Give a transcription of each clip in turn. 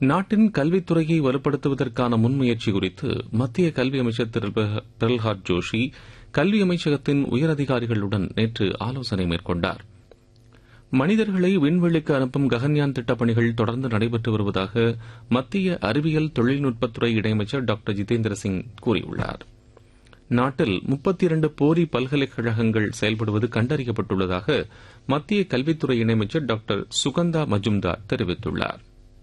நாட்டின் கல்வித்துறையை வலுப்படுத்துவதற்கான முன்முயற்சி குறித்து மத்திய கல்வி அமைச்சர் திரு பிரல்ஹாத் ஜோஷி கல்வி அமைச்சகத்தின் உயரதிகாரிகளுடன் நேற்று ஆலோசனை மேற்கொண்டார் மனிதர்களை விண்வெளிக்கு அனுப்பும் ககன்யான் திட்டப் பணிகள் தொடர்ந்து நடைபெற்று வருவதாக மத்திய அறிவியல் தொழில்நுட்பத்துறை இணையமைச்சர் டாக்டர் ஜிதேந்திர சிங் கூறியுள்ளார் நாட்டில் முப்பத்தி இரண்டு போரி பல்கலைக்கழகங்கள் செயல்படுவது கண்டறியப்பட்டுள்ளதாக மத்திய கல்வித்துறை இணையமைச்சர் டாக்டர் சுகந்தா மஜும்தார் தெரிவித்துள்ளார்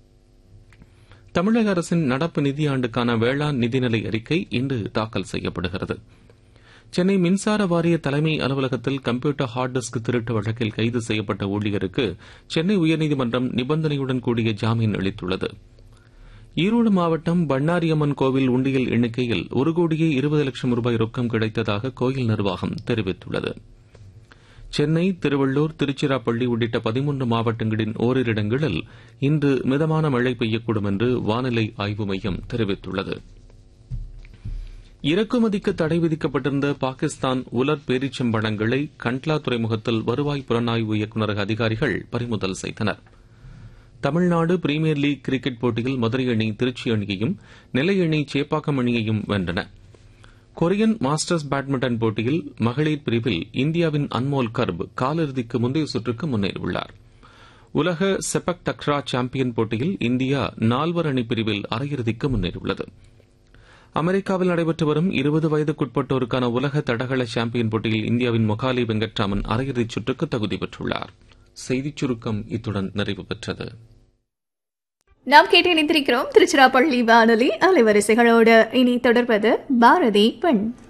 தமிழக அரசின் நடப்பு நிதியாண்டுக்கான வேளாண் நிதிநிலை அறிக்கை இன்று தாக்கல் செய்யப்படுகிறது சென்னை மின்சார வாரிய தலைமை அலுவலகத்தில் கம்ப்யூட்டர் ஹார்ட் டிஸ்க் திருட்டு வழக்கில் கைது செய்யப்பட்ட ஊழியருக்கு சென்னை உயர்நீதிமன்றம் நிபந்தனையுடன் கூடிய ஜாமீன் அளித்துள்ளது ஈரோடு மாவட்டம் பண்ணாரியம்மன் கோவில் உண்டியல் எண்ணிக்கையில் ஒரு கோடியே இருபது லட்சம் ரூபாய் ரொக்கம் கிடைத்ததாக கோயில் நிர்வாகம் தெரிவித்துள்ளது சென்னை திருவள்ளூர் திருச்சிராப்பள்ளி உள்ளிட்ட பதிமூன்று மாவட்டங்களின் ஓரிரு இடங்களில் இன்று மிதமான மழை பெய்யக்கூடும் என்று வானிலை ஆய்வு மையம் தெரிவித்துள்ளது இறக்குமதிக்கு தடை விதிக்கப்பட்டிருந்த பாகிஸ்தான் உலர் பேரிச்சம்பழங்களை கண்ட்லா துறைமுகத்தில் வருவாய் புலனாய்வு இயக்குநரக அதிகாரிகள் பறிமுதல் செய்தனர் தமிழ்நாடு பிரீமியர் லீக் கிரிக்கெட் போட்டியில் மதுரை அணி திருச்சி அணியையும் நெல்லை அணி சேப்பாக்கம் அணியையும் வென்றன கொரியன் மாஸ்டர்ஸ் பேட்மிண்டன் போட்டியில் மகளிர் பிரிவில் இந்தியாவின் அன்மோல் கர்ப் காலிறுதிக்கு முந்தைய சுற்றுக்கு முன்னேறியுள்ளார் உலக செபக் டக்ரா சாம்பியன் போட்டியில் இந்தியா நால்வர் அணி பிரிவில் அரையிறுதிக்கு முன்னேறியுள்ளது அமெரிக்காவில் நடைபெற்று வரும் இருபது வயதுக்குட்பட்டோருக்கான உலக தடகள சாம்பியன் போட்டியில் இந்தியாவின் மொகாலி வெங்கட்ராமன் அரையிறுதிச் சுற்றுக்கு தகுதி பெற்றுள்ளார் செய்திச் சுருக்கம் இத்துடன் நிறைவு பெற்றது நாம் கேட்டு இணைந்திருக்கிறோம் திருச்சிராப்பள்ளி வானொலி அலைவரிசைகளோடு இனி தொடர்வது பாரதி பெண்